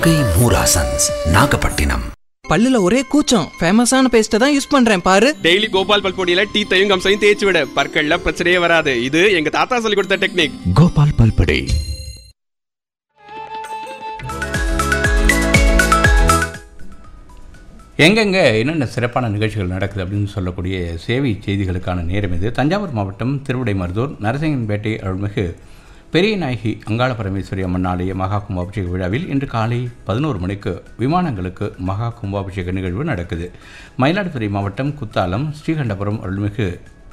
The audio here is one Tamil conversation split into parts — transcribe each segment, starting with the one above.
நாகை மூராசன்ஸ் நாகப்பட்டினம் பல்லுல ஒரே கூச்சம் ஃபேமஸான பேஸ்ட்டை தான் யூஸ் பண்றேன் பாரு டெய்லி கோபால் பல்பொடியில டீத்தையும் கம்சையும் தேய்ச்சி விட பற்கள்ல பிரச்சனையே வராது இது எங்க தாத்தா சொல்லி கொடுத்த டெக்னிக் கோபால் பல்படே எங்கெங்கே என்னென்ன சிறப்பான நிகழ்ச்சிகள் நடக்குது அப்படின்னு சொல்லக்கூடிய சேவை செய்திகளுக்கான நேரம் இது தஞ்சாவூர் மாவட்டம் திருவிடைமருதூர் நரசிங்கன்பேட்டை அருள்மிகு பெரிய நாயகி அங்காள பரமேஸ்வரி அம்மன் ஆலய மகா கும்பாபிஷேக விழாவில் இன்று காலை பதினோரு மணிக்கு விமானங்களுக்கு மகா கும்பாபிஷேக நிகழ்வு நடக்குது மயிலாடுதுறை மாவட்டம் குத்தாலம் ஸ்ரீகண்டபுரம் அருள்மிகு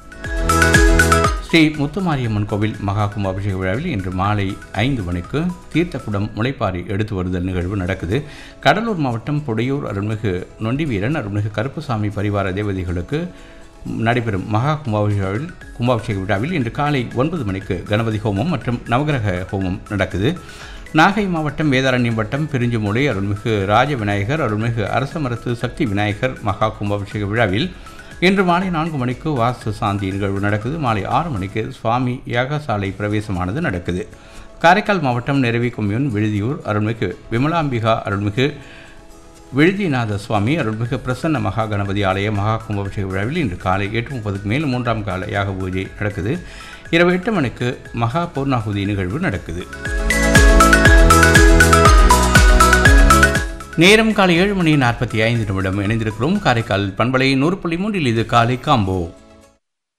ஸ்ரீ முத்துமாரியம்மன் கோவில் மகா கும்பாபிஷேக விழாவில் இன்று மாலை ஐந்து மணிக்கு தீர்த்தக்குடம் முளைப்பாரி எடுத்து வருதல் நிகழ்வு நடக்குது கடலூர் மாவட்டம் புடையூர் அருள்மிகு நொண்டிவீரன் அருள்மிகு கருப்புசாமி பரிவார தேவதைகளுக்கு நடைபெறும் மகா கும்பாபிஷேகாவில் கும்பாபிஷேக விழாவில் இன்று காலை ஒன்பது மணிக்கு கணபதி ஹோமம் மற்றும் நவகிரக ஹோமம் நடக்குது நாகை மாவட்டம் வேதாரண்யம் வட்டம் பிரிஞ்சுமூலை அருள்மிகு ராஜ விநாயகர் அருள்மிகு அரச மரத்து சக்தி விநாயகர் மகா கும்பாபிஷேக விழாவில் இன்று மாலை நான்கு மணிக்கு வாஸ்து சாந்தி நிகழ்வு நடக்குது மாலை ஆறு மணிக்கு சுவாமி யாகசாலை பிரவேசமானது நடக்குது காரைக்கால் மாவட்டம் நிறவி கொம்யூன் விழுதியூர் அருள்மிகு விமலாம்பிகா அருள்மிகு விழுதிநாத சுவாமி அருள்மிகு பிரசன்ன மகா கணபதி ஆலய மகா கும்பாபிஷேக விழாவில் இன்று காலை எட்டு முப்பதுக்கு மேல் மூன்றாம் கால யாக பூஜை நடக்குது இரவு எட்டு மணிக்கு மகா பூர்ணாகுதி நிகழ்வு நடக்குது நேரம் காலை ஏழு மணி நாற்பத்தி ஐந்து நிமிடம் இணைந்திருக்கிறோம் காரைக்கால் பண்பலை நூறு புள்ளி மூன்றில் இது காலை காம்போ